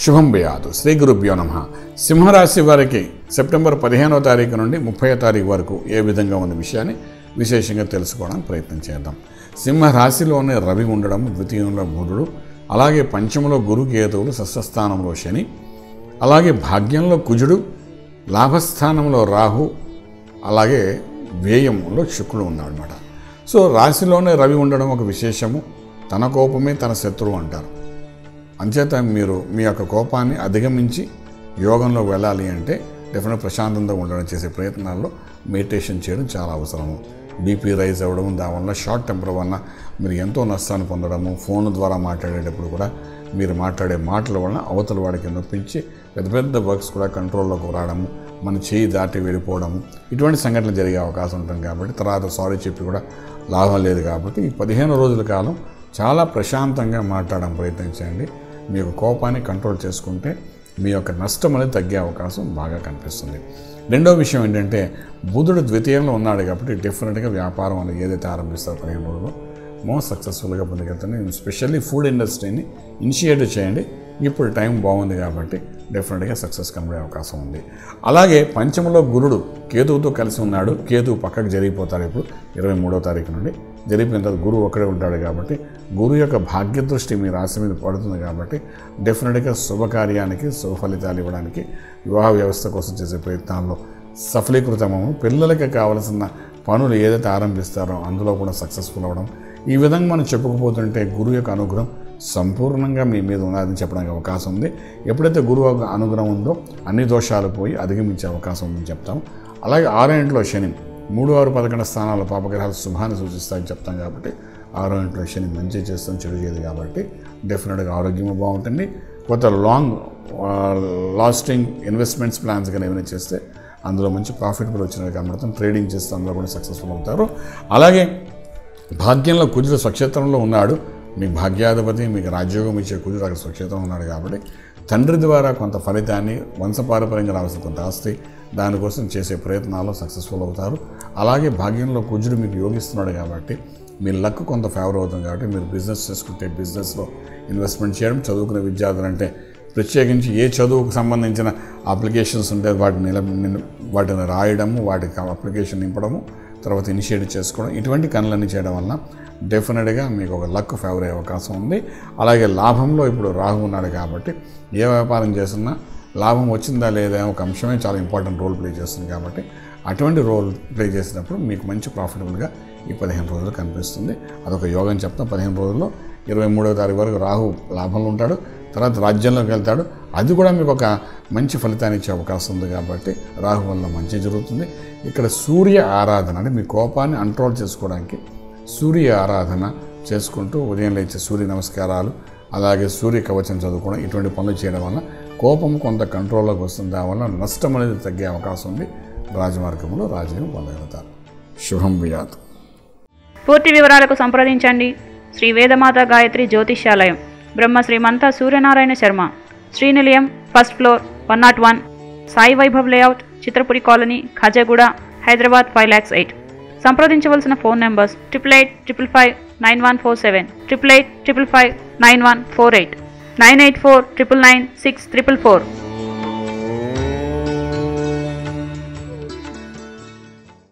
శుభం భయాదు శ్రీ గురుభ్యో నమ సింహరాశి వారికి సెప్టెంబర్ పదిహేనవ తారీఖు నుండి ముప్పై తారీఖు వరకు ఏ విధంగా ఉన్న విషయాన్ని విశేషంగా తెలుసుకోవడానికి ప్రయత్నం చేద్దాం సింహరాశిలోనే రవి ఉండడం ద్వితీయంలో బుధుడు అలాగే పంచమలో గురు కేతువులు షష్ఠస్థానంలో శని అలాగే భాగ్యంలో కుజుడు లాభస్థానంలో రాహు అలాగే వ్యయంలో శుక్రుడు ఉన్నాడనమాట సో రాశిలోనే రవి ఉండడం ఒక విశేషము తన కోపమే తన శత్రువు అంటారు అంచేత మీరు మీ యొక్క కోపాన్ని అధిగమించి యోగంలో వెళ్ళాలి అంటే డెఫినెట్ ప్రశాంతంగా ఉండడం చేసే ప్రయత్నాల్లో మెడిటేషన్ చేయడం చాలా అవసరము బీపీ రైజ్ అవ్వడం దానివల్ల షార్ట్ టెంపర్ వలన మీరు ఎంతో నష్టాన్ని పొందడము ఫోన్ ద్వారా మాట్లాడేటప్పుడు కూడా మీరు మాట్లాడే మాటల వలన అవతల వాడికి నొప్పించి పెద్ద పెద్ద వర్క్స్ కూడా కంట్రోల్లోకి రావడము మన చేయి దాటి వెళ్ళిపోవడము ఇటువంటి సంఘటనలు జరిగే అవకాశం ఉంటుంది కాబట్టి తర్వాత సారీ చెప్పి కూడా లాభం లేదు కాబట్టి ఈ పదిహేను రోజుల కాలం చాలా ప్రశాంతంగా మాట్లాడడం ప్రయత్నించండి మీ యొక్క కోపాన్ని కంట్రోల్ చేసుకుంటే మీ యొక్క నష్టం అనేది తగ్గే అవకాశం బాగా కనిపిస్తుంది రెండో విషయం ఏంటంటే బుధుడు ద్వితీయంలో ఉన్నాడు కాబట్టి డెఫినెట్గా వ్యాపారం అనేది ఏదైతే ఆరంభిస్తారో పదిహేను రోజుల్లో మోస్ట్ సక్సెస్ఫుల్గా పొందగలుగుతాను స్పెషల్లీ ఫుడ్ ఇండస్ట్రీని ఇనిషియేట్ చేయండి ఇప్పుడు టైం బాగుంది కాబట్టి డెఫినెట్గా సక్సెస్ కనబడే అవకాశం ఉంది అలాగే పంచమలో గురుడు కేతువుతో కలిసి ఉన్నాడు కేతువు పక్కకు జరిగిపోతాడు ఇప్పుడు ఇరవై మూడో తారీఖు నుండి జరిగిపోయిన తర్వాత గురువు ఒక్కడే ఉంటాడు కాబట్టి గురువు యొక్క భాగ్య దృష్టి మీ రాశి మీద పడుతుంది కాబట్టి డెఫినెట్గా శుభకార్యానికి శుభ ఫలితాలు ఇవ్వడానికి వివాహ వ్యవస్థ కోసం చేసే ప్రయత్నాల్లో సఫలీకృతమము పిల్లలకి కావలసిన పనులు ఏదైతే ఆరంభిస్తారో అందులో కూడా సక్సెస్ఫుల్ అవ్వడం ఈ విధంగా మనం చెప్పుకుపోతుంటే గురువు యొక్క అనుగ్రహం సంపూర్ణంగా మీ మీద ఉన్నదని చెప్పడానికి అవకాశం ఉంది ఎప్పుడైతే గురువు యొక్క అనుగ్రహం ఉందో అన్ని దోషాలు పోయి అధిగమించే అవకాశం ఉందని చెప్తాం అలాగే ఆరో ఇంట్లో శని మూడు ఆరు పదకొండు స్థానాల్లో పాపగ్రహాలు శుభాన్ని సూచిస్తాయని చెప్తాం కాబట్టి ఆరో ఇంట్లో శని మంచి చేస్తాం చెడు చేయదు కాబట్టి డెఫినెట్గా ఆరోగ్యం బాగుంటుంది కొత్త లాంగ్ లాస్టింగ్ ఇన్వెస్ట్మెంట్స్ ప్లాన్స్ కానీ ఏమైనా చేస్తే అందులో మంచి ప్రాఫిటబుల్ వచ్చినది కనబడుతుంది ట్రేడింగ్ చేస్తే అందులో కూడా సక్సెస్ఫుల్ అవుతారు అలాగే భాగ్యంలో కుజుడు స్వక్షేత్రంలో ఉన్నాడు మీకు భాగ్యాధిపతి మీకు రాజ్యోగం ఇచ్చే కుజుడు అక్కడ స్వక్షేత్రం ఉన్నాడు కాబట్టి తండ్రి ద్వారా కొంత ఫలితాన్ని వంశపారపర్యంగా రావాల్సిన కొంత ఆస్తి దానికోసం చేసే ప్రయత్నాల్లో సక్సెస్ఫుల్ అవుతారు అలాగే భాగ్యంలో కుజుడు మీకు యోగిస్తున్నాడు కాబట్టి మీ లక్ కొంత ఫేవర్ అవుతుంది కాబట్టి మీరు బిజినెస్ చేసుకుంటే బిజినెస్లో ఇన్వెస్ట్మెంట్ చేయడం చదువుకునే విద్యార్థులు అంటే ప్రత్యేకించి ఏ చదువుకు సంబంధించిన అప్లికేషన్స్ ఉంటే వాటిని నిల నిల- వాటిని రాయడము వాటికి అప్లికేషన్ నింపడము తర్వాత ఇనిషియేట్ చేసుకోవడం ఇటువంటి పనులన్నీ చేయడం వల్ల డెఫినెట్గా మీకు ఒక లక్ ఫేవర్ అయ్యే అవకాశం ఉంది అలాగే లాభంలో ఇప్పుడు రాహు ఉన్నాడు కాబట్టి ఏ వ్యాపారం చేస్తున్నా లాభం వచ్చిందా లేదా ఒక అంశమే చాలా ఇంపార్టెంట్ రోల్ ప్లే చేస్తుంది కాబట్టి అటువంటి రోల్ ప్లే చేసినప్పుడు మీకు మంచి ప్రాఫిటబుల్గా ఈ పదిహేను రోజులు కనిపిస్తుంది అదొక యోగం చెప్తాం పదిహేను రోజుల్లో ఇరవై మూడవ తారీఖు వరకు రాహు లాభంలో ఉంటాడు తర్వాత రాజ్యంలోకి వెళ్తాడు అది కూడా మీకు ఒక మంచి ఫలితాన్ని ఇచ్చే అవకాశం ఉంది కాబట్టి రాహు వల్ల మంచి జరుగుతుంది ఇక్కడ సూర్య ఆరాధన అంటే మీ కోపాన్ని కంట్రోల్ చేసుకోవడానికి సూర్య ఆరాధన చేసుకుంటూ ఉదయం లేచే సూర్య నమస్కారాలు అలాగే సూర్య కవచం చదువుకోవడం ఇటువంటి పనులు చేయడం వల్ల కోపం కొంత కంట్రోల్లోకి వస్తుంది దానివల్ల నష్టం అనేది తగ్గే అవకాశం ఉంది రాజమార్గంలో రాజయం పొందగలుగుతారు శుభం వియాత్ పూర్తి వివరాలకు సంప్రదించండి Shri Vedamata Gayatri Jyotishyalayam Brahma Shrimantha Suryanarayana Sharma Srinilayam first floor one not one Sai Vaibhav layout Chitrapuri colony Khajaguda Hyderabad five lakhs eight సంప్రదించవలసిన phone numbers triple eight triple five nine one four seven triple eight triple five nine one four eight nine eight four triple nine six triple four